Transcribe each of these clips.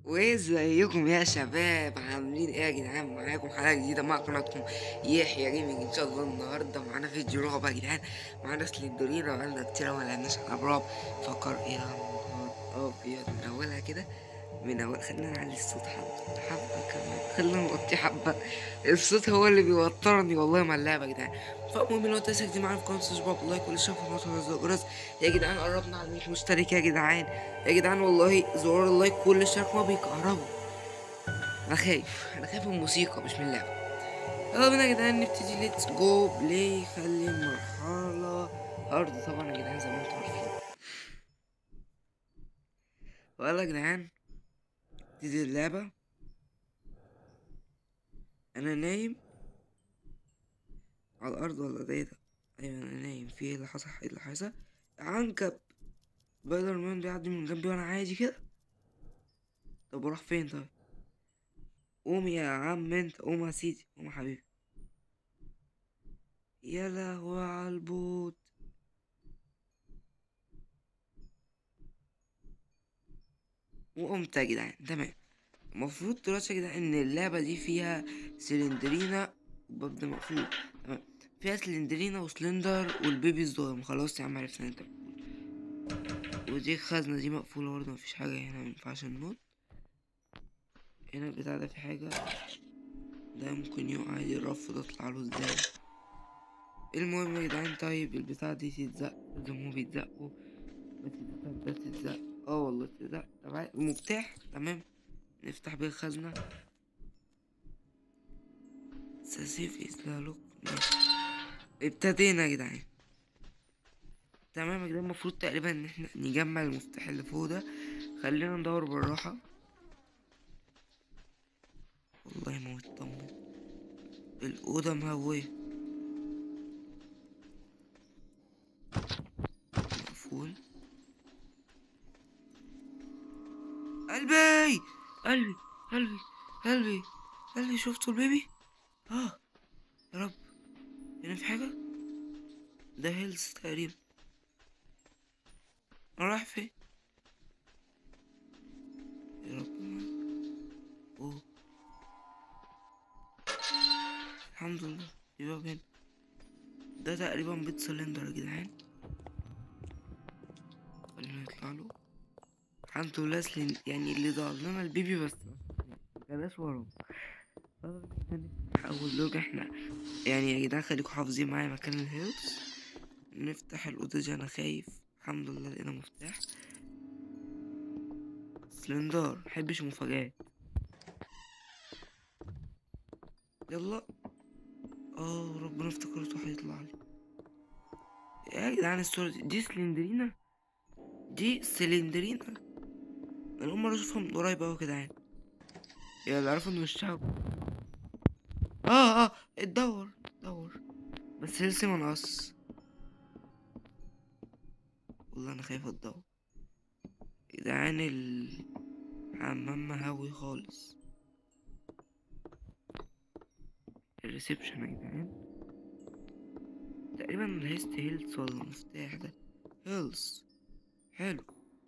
وازيكم يا شباب عاملين ايه يا جدعان معاكم حلقه جديده مع قناتكم يحيى جيمنج ان شاء الله النهارده معانا فيديو رعب يا جدعان معانا سلندرينا بقالنا كتير ما لعبناش العاب رعب فكر ايه يا نهار ابيض من اولها كده من اول خلينا نعلي الصوت حبه حبه كمان خلينا نوطي حبه الصوت هو اللي بيوترني والله مع اللعبه يا جدعان فالمهم لو انت لسه جديد معانا في قناه سباب لايك واللي شاف النقطه زر الجرس يا جدعان قربنا على 100 مشترك يا جدعان يا جدعان والله زرار اللايك والاشتراك ما بيكهربوا انا خايف انا خايف من الموسيقى مش من اللعبه يلا بينا يا جدعان نبتدي ليتس جو بلاي خلي المرحله ارض طبعا يا جدعان زي ما انتم عارفين ويلا يا جدعان نبتدي اللعبه انا نايم على الارض ولا ده ايه ده ايوه انا نايم في ايه اللي حصل ايه اللي حصل عنكب سبايدر مان بيعدي من جنبي وانا عادي كده طب اروح فين طيب قوم يا عم انت قوم يا سيدي قوم يا حبيبي يا لهوي على البوت وقمت يا جدعان تمام المفروض دلوقتي يا جدعان ان اللعبة دي فيها سلندرينا الباب ده مقفول تمام فيها سلندرينا وسلندر والبيبي الصغير خلاص يا عم عرفنا انت ودي الخزنة دي مقفولة برضه مفيش حاجة هنا مينفعش ننط هنا البتاع ده في حاجة ده ممكن يقع عادي الرف ده اطلع له ازاي المهم يا جدعان طيب البتاع دي تتزق زي ما هما بيتزقوا بتتزق ده تتزق اه والله تتزق طب عادي. المفتاح تمام نفتح بيه الخزنة ساسيف إسلا لوك ماشي. ابتدينا يا جدعان تمام يا جدعان المفروض تقريبا ان احنا نجمع المفتاح اللي فوق ده خلينا ندور بالراحة والله ما مطمن الأوضة مهوية مقفول قلبي قلبي قلبي قلبي قلبي شفتوا البيبي اه يا رب هنا في حاجة ده هيلز تقريبا أنا رايح فين يا رب ما- اوه الحمد لله في باب هنا ده تقريبا بيت سلندر يا جدعان خلينا نطلع له الحمد لله سلين يعني اللي ضاع لنا البيبي بس مكناش وراه أول لوج احنا يعني يا جدعان خليكم حافظين معايا مكان الهيلز نفتح الأوضة دي أنا خايف الحمد لله لقينا مفتاح سلندر محبش مفاجآت يلا اه ربنا افتكرت واحد يطلع لي يا جدعان الصورة دي, دي سلندرينا دي سلندرينا انا اول مرة اشوفها من قريب اوي يا جدعان يا اللي عارفوا ان وشها اه اه اتدور اتدور بس لسه ما نقص والله انا خايف اتدور يا جدعان الحمام مهوي خالص الريسبشن يا جدعان تقريبا هيست هيلز ولا المفتاح ده هيلز حلو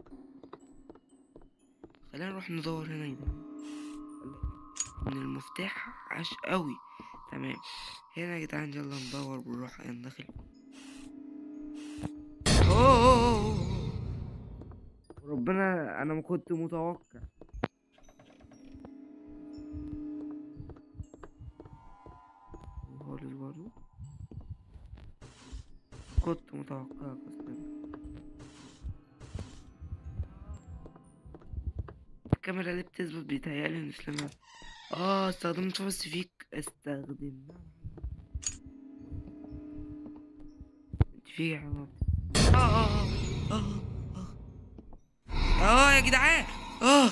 خلينا نروح ندور هنا يا جدعان من المفتاح عاش قوي تمام هنا يا جدعان يلا ندور بالراحة يعني داخل أوه، أوه، أوه، أوه. ربنا انا ما كنت متوقع خالص برضه كنت متوقع اصلا الكاميرا اللي بتثبت بيتهيألي ان سليمة اه استخدمت بس فيك استخدمها انت في يا حمام اه اه اه اه اه اه يا جدعان اه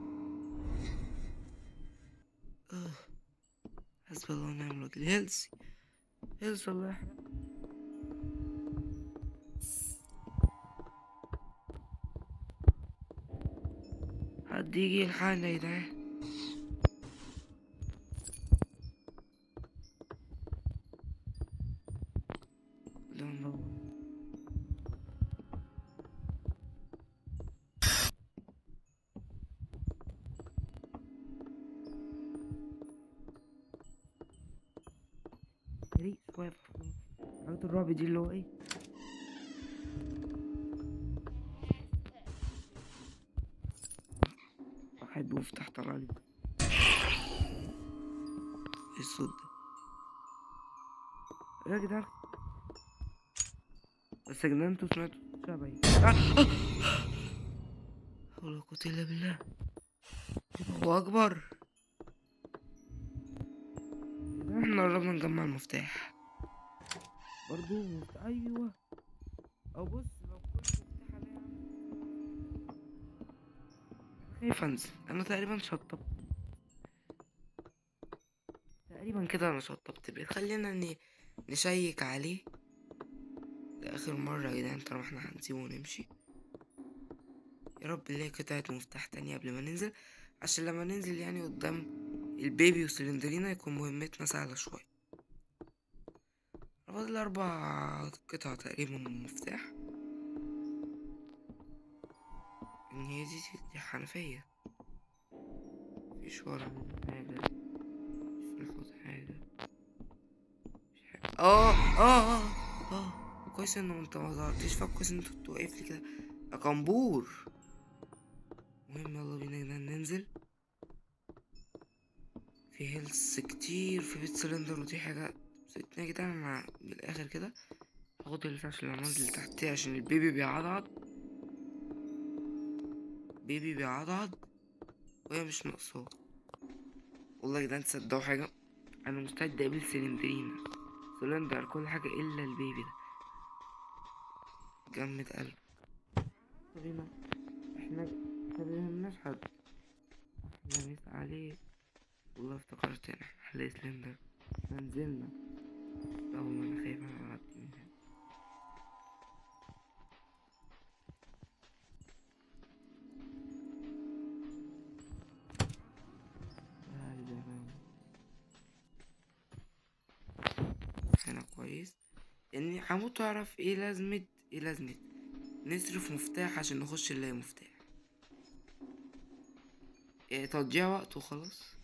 اه حسبي الله ونعم الوكيل هيلسي هيلسي الله يحرق حد يجي يلحقنا يا جدعان لا لا واقف حاجات الرعب دي اللي هو ايه واحد بيفتح طلع لي ايه الصوت ده ايه يا جدعان بس يا جدعان انتوا سمعتوا شبهي آه! حول ولا قوة الا بالله الله اكبر احنا قربنا نجمع المفتاح برضو مفت- ايوه او بص لو كل مفتاح عليها خايف انزل انا تقريبا شطبت تقريبا كده انا شطبت بيه خلينا ن- نشيك عليه لاخر مرة يا جدعان طالما احنا هنسيبه ونمشي يا رب نلاقي قطعة مفتاح تانية قبل ما ننزل عشان لما ننزل يعني قدام البيبي وسلندرينا يكون مهمتنا سهلة شوية فاضل أربع قطع تقريبا من المفتاح إن هي دي دي حنفية مفيش ورا منها حاجة مش ناخد حاجة مش حاجة اه اه اه اه كويس انه انت ما ظهرتش فكويس ان انت واقف لي كده يا كمبور المهم يلا بينا يا جدعان ننزل في هيلث كتير في بيت سلندر ودي حاجة سيبتني يا جدعان مع بالاخر كده هاخد هيلث عشان لما انزل تحتيه عشان البيبي بيعضعض بيبي بيعضعض وهي مش ناقصاه والله يا جدعان تصدقوا حاجة انا مستعد اقابل سلندرينا سلندر كل حاجة الا البيبي ده جمد قلب خلينا احنا احنا مبيهمناش حد احنا نسأل عليه والله افتكرت ان احنا حلقة سلندر احنا نزلنا لا والله انا خايف انا اعدي من هنا تعالي ده بقى. هنا كويس اني هموت اعرف ايه لازمة ايه لازمة نصرف مفتاح عشان نخش نلاقي مفتاح إيه تضييع وقت وخلاص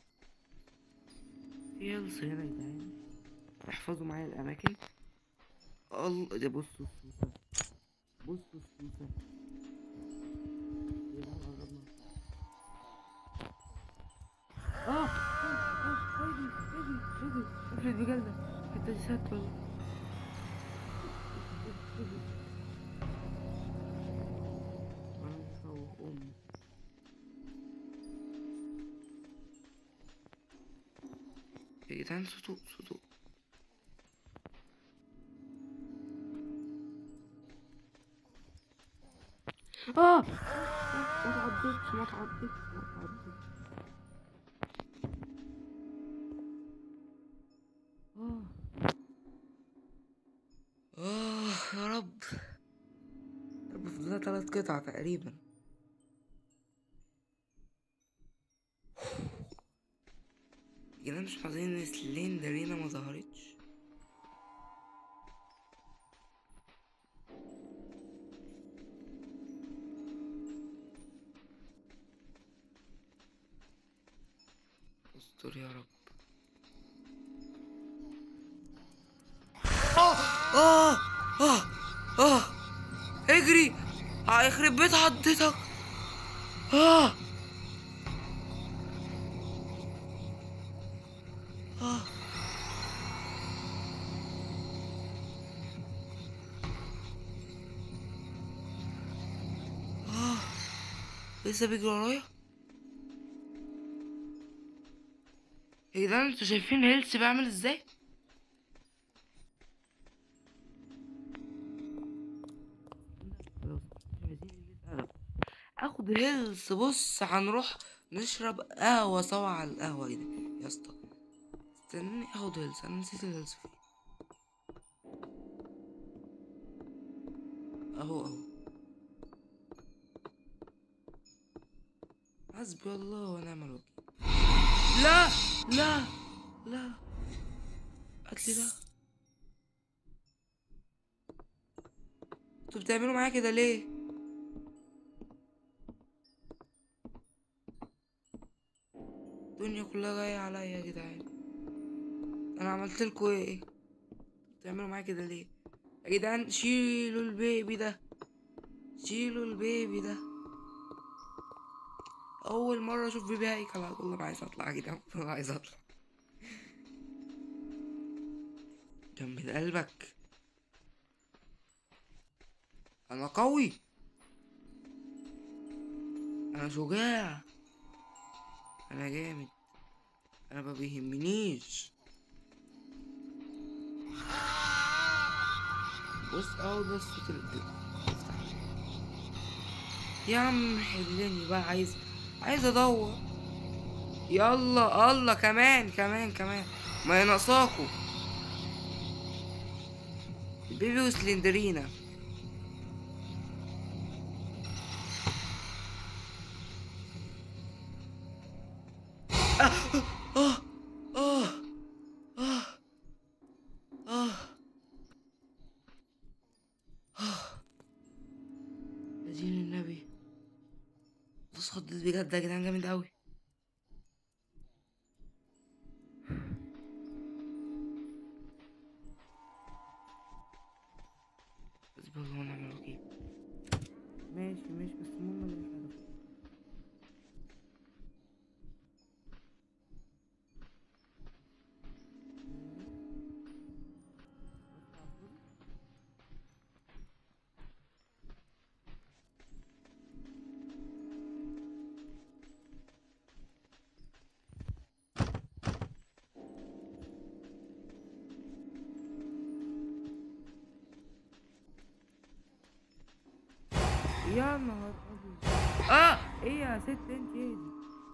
يلا هنا يا جدعان احفظوا معايا الاماكن الله ده بصوا السوسة بصوا السوسة يا جدعان قربنا اه اه اه اجري اجري اجري افرد بجلدة الحتة دي سهلة والله اجري. انا مش هروح امي يا جدعان صوته صوته اه ما تعضتش ما تعضتش ما تعضتش اه اه يا رب يا رب فضلنا تلات قطع تقريبا يا جدعان مش عايزين ان سلندرينا ما ظهرتش استر يا رب اه اه اه اه اجري اه يخرب بيت عضتك اه اه اه لسه بيجري ورايا يا جدعان انتوا شايفين هيلث بعمل ازاي خلاص مش عايزين نجيب قلم. اخد هيلث بص هنروح نشرب قهوة سوا على القهوة كده يا اسطى استناني اخد هيلث انا نسيت الهيلث فين اهو اهو حسبي الله ونعم الوكيل لا لا لا قالت لي لا انتوا بتعملوا معايا كده ليه الدنيا كلها جاية عليا يا جدعان انا عملت لكم ايه بتعملوا معايا كده ليه يا جدعان شيلوا البيبي ده شيلوا البيبي ده اول مره اشوف بيبي هيكل والله ما عايز اطلع يا جدعان والله عايز اطلع جنب قلبك انا قوي انا شجاع انا جامد انا ما بيهمنيش بص اهو ده الصوت اللي افتح يا عم حلني بقى عايز عايز ادور يلا الله كمان كمان كمان ما ينقصاكوا البيبي وسلندرينا آه آه آه آه آه آه يا دين النبي بص خضت بجد يا جدعان جامد أوي حسبي الله ونعم الوكيل ماشي ماشي بس المهم اللي مش عارف يا نهار ابيض اه ايه يا ست انت ايه دي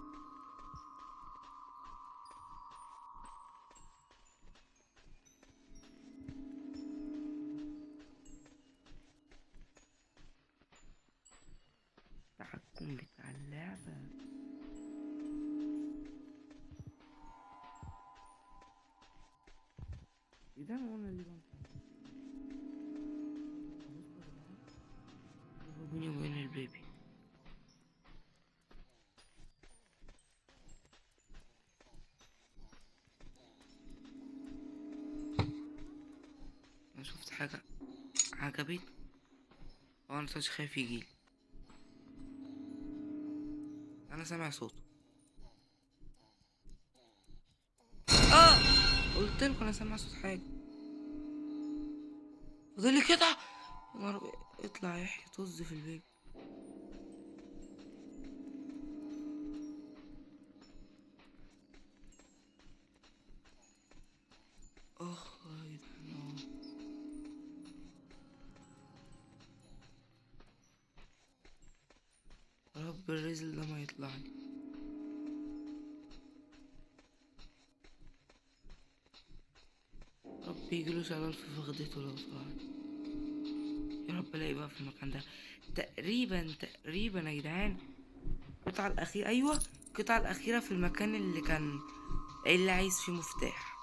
التحكم بتاع اللعبة ايه ده انا قلنا اللي بنفع بيني وبين البيبي انا شفت حاجة عجبتني وانا مش خايف يجيلي انا سامع صوته اه قلت لكم انا سامع صوت حاجة فضل كده يا نهار أبيض. اطلع يحيى طز في البيبي اخ يا جدعان آه. رب الرزق ده ما يطلع لي رب يجيله شلال في فخدته لو طلع يا رب الاقي بقى في المكان ده تقريبا تقريبا يا جدعان القطعة الأخيرة أيوة القطعة الأخيرة في المكان اللي كان اللي عايز فيه مفتاح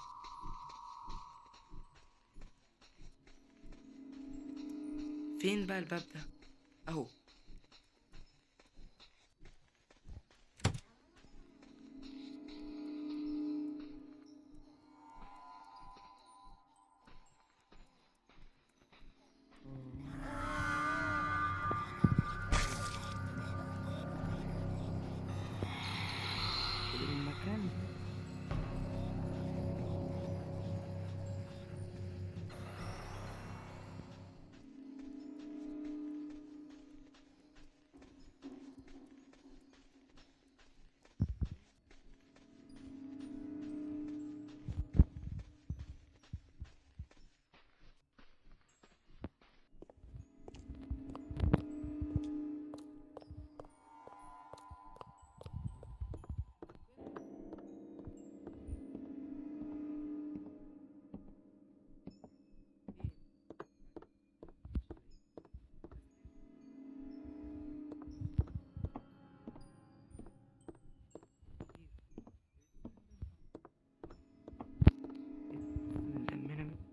فين بقى الباب ده أهو المكان مدمرة من-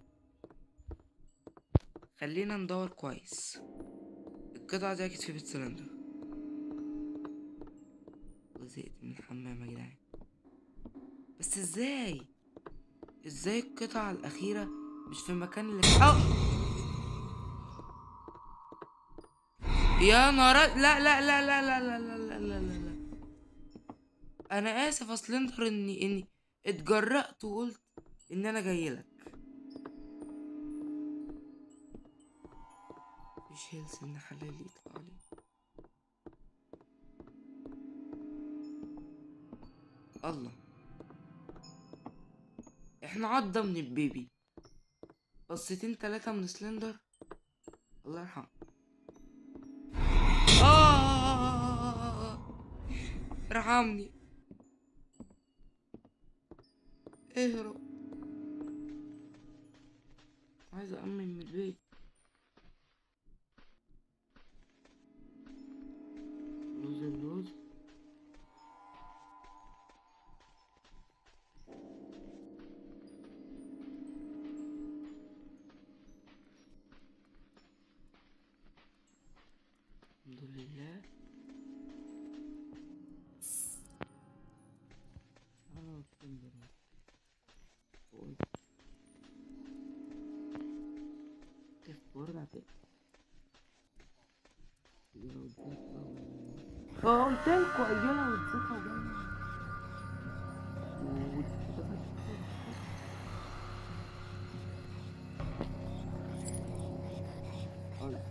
خلينا ندور كويس القطعة دي أكيد في بيت سلندر وزهقت من الحمام يا جدعان بس ازاي ازاي القطعة الأخيرة مش في المكان اللي اه يا نهار أ- لا لا لا لا لا لا لا لا لا لا لا انا اسف اصل انتر اني اني اتجرأت وقلت ان انا جاي لك مفيش هيلث ان حلال يطلع لي الله احنا عضة من البيبي قصتين تلاتة من سلندر الله يرحمه آه ارحمني اهرب عايز أأمن من البيت لوز اللوز الحمد لله اه كمبر كيف برا كده اه قلت لكم ايوه والثقه جايه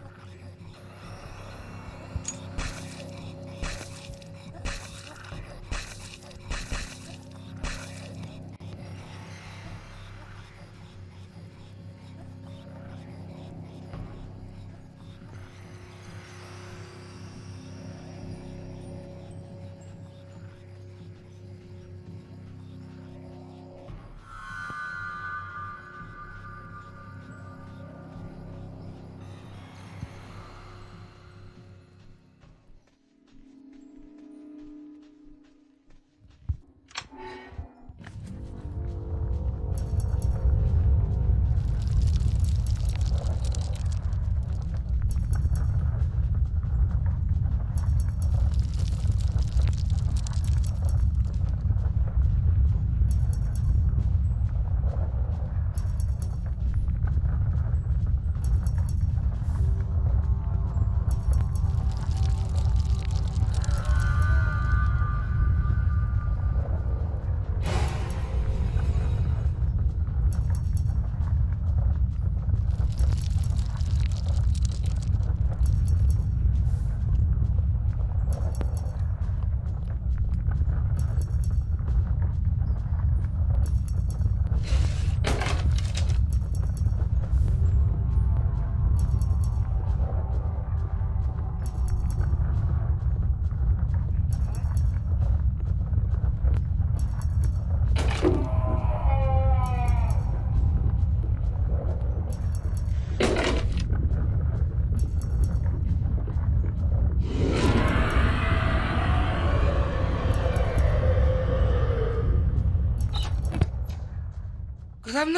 كسبنا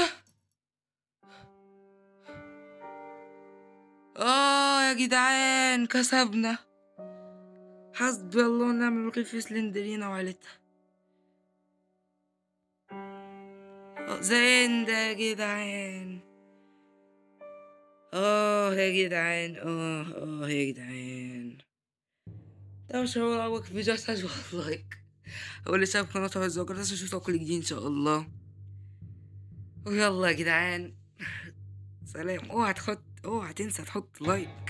اه يا جدعان كسبنا حسبي الله ونعم الوكيل في سلندرينا وعيلتها آه، زين ده يا جدعان اه يا جدعان اه اه يا جدعان ده مش هو اول فيديو اساس لايك اول اللي ساب قناة عز وجل لازم اشوفكم كل جديد ان شاء الله ويلا يا جدعان سلام اوعى تحط اوعى تنسى تحط لايك